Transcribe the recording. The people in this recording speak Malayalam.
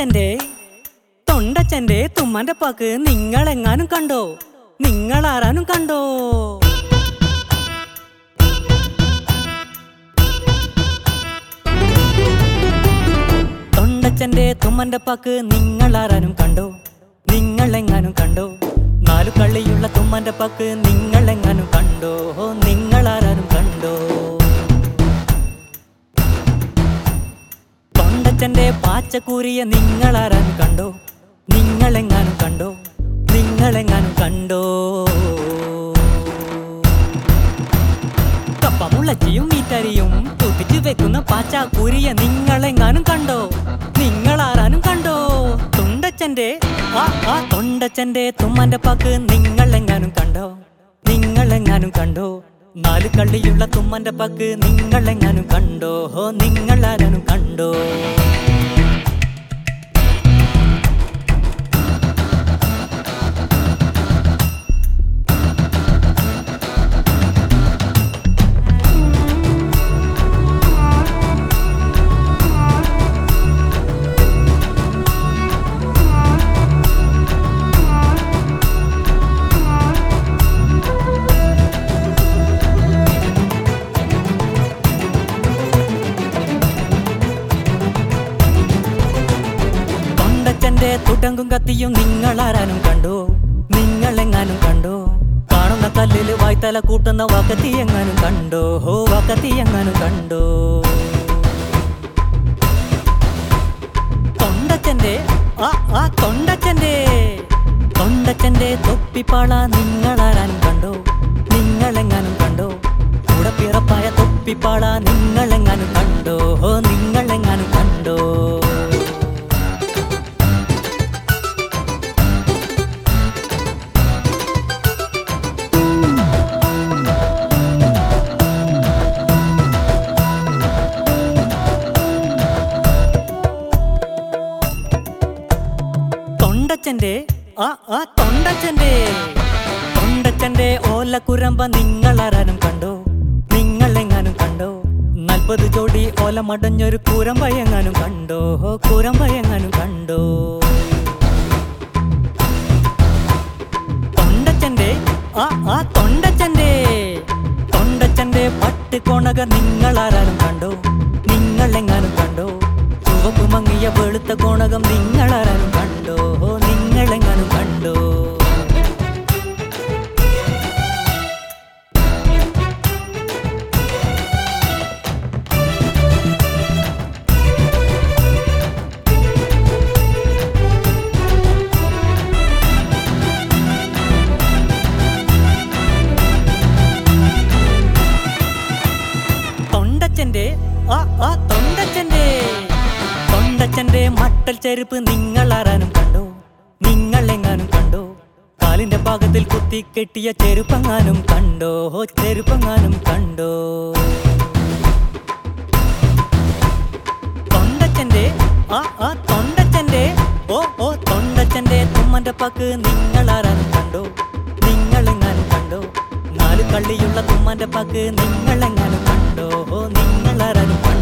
തൊണ്ടച്ചന്റെ തൊണ്ടച്ചന്റെ തുമ്മന്റെ പാക്ക് നിങ്ങളെങ്ങാനും കണ്ടോ നിങ്ങളാരാനും കണ്ടോ തൊണ്ടച്ചന്റെ തുമ്മന്റെ പാക്ക് നിങ്ങളാരാനും കണ്ടോ നിങ്ങളെങ്ങാനും കണ്ടോ നാലു കള്ളിയുള്ള തുമ്മന്റെ പാക്ക് നിങ്ങളെങ്ങാനും കണ്ടോ നിങ്ങളാരാനും കണ്ടോ തൊണ്ടച്ചന്റെ പാച്ചക്കൂരിയ നിങ്ങളാരാനും കണ്ടോ നിങ്ങളെങ്ങാനും കണ്ടോ നിങ്ങളെങ്ങാനും കണ്ടോ കപ്പമുള്ളച്ചിയും മീറ്റരിയും തുതിച്ചു വെക്കുന്ന പാച്ചാക്കൂരിയ നിങ്ങളെങ്ങാനും കണ്ടോ നിങ്ങളാരാനും കണ്ടോ തൊണ്ടച്ചന്റെ ആ ആ തൊണ്ടച്ചന്റെ തുമ്മന്റെ പാക്ക് നിങ്ങളെങ്ങാനും കണ്ടോ നിങ്ങളെങ്ങാനും കണ്ടോ നാല് കള്ളിയുള്ള തുമ്മന്റെ പാക്ക് നിങ്ങളെങ്ങാനും കണ്ടോ ഹോ നിങ്ങളാരാനും കണ്ടോ തൊണ്ടച്ചന്റെ തുടങ്കും കത്തിയും നിങ്ങളാരാനും കണ്ടോ നിങ്ങളെങ്ങാനും കണ്ടോ കാണുന്ന കല്ലില് വായ്ത്തല കൂട്ടുന്ന വാക്കത്തി എങ്ങാനും കണ്ടോ ഹോ വാക്കത്തി എങ്ങാനും കണ്ടോ തൊണ്ടച്ചന്റെ ആ ആ തൊണ്ടച്ചന്റെ തൊണ്ടച്ചന്റെ തൊപ്പിപ്പാള നിങ്ങളാരാനും കണ്ടോ നിങ്ങളെങ്ങാനും കണ്ടോ കൂടെ പിറപ്പായ തൊപ്പിപ്പാള നിങ്ങളെങ്ങാനും കണ്ടോ ഹോ നിങ്ങളെങ്ങാനും കണ്ടോ തൊണ്ടച്ചന്റെ ആ ആ തൊണ്ടച്ചന്റെ തൊണ്ടച്ചന്റെ ഓലക്കുരമ്പ നിങ്ങളാരാനും കണ്ടോ നിങ്ങളെങ്ങാനും കണ്ടോ നാൽപ്പത് ജോഡി ഓല മടഞ്ഞൊരു കൂരമ്പ എങ്ങാനും കണ്ടോ ഹോ കൂരമ്പ എങ്ങാനും കണ്ടോ തൊണ്ടച്ചന്റെ ആ ആ തൊണ്ടച്ചന്റെ തൊണ്ടച്ചന്റെ പട്ട് കൊണക നിങ്ങളാരാനും കണ്ടോ നിങ്ങളെങ്ങാനും കണ്ടോ ചുവപ്പ് മങ്ങിയ വെളുത്ത കോണകം നിങ്ങളാരാനും കണ്ടോ നിങ്ങളെങ്ങാനും കണ്ടോ തൊണ്ടച്ചന്റെ ആ ആ തൊണ്ടച്ചന്റെ തൊണ്ടച്ചന്റെ മട്ടൽ ചെരുപ്പ് നിങ്ങളാരാനും കണ്ടോ നിങ്ങളെങ്ങാനും കണ്ടോ കാലിന്റെ ഭാഗത്തിൽ കുത്തി കെട്ടിയ ചെരുപ്പങ്ങാനും കണ്ടോ ഹോ ചെരുപ്പങ്ങാനും കണ്ടോ തൊണ്ടച്ചന്റെ ആ ആ തൊണ്ടച്ചന്റെ ഓ ഓ തൊണ്ടച്ചന്റെ തുമ്മന്റെ പാക്ക് നിങ്ങളാരാനും കണ്ടോ നിങ്ങളെങ്ങാനും കണ്ടോ നാല് കള്ളിയുള്ള തുമ്മന്റെ പാക്ക് നിങ്ങളെങ്ങാനും കണ്ടോ ഓ നിങ്ങളാരാനും കണ്ടോ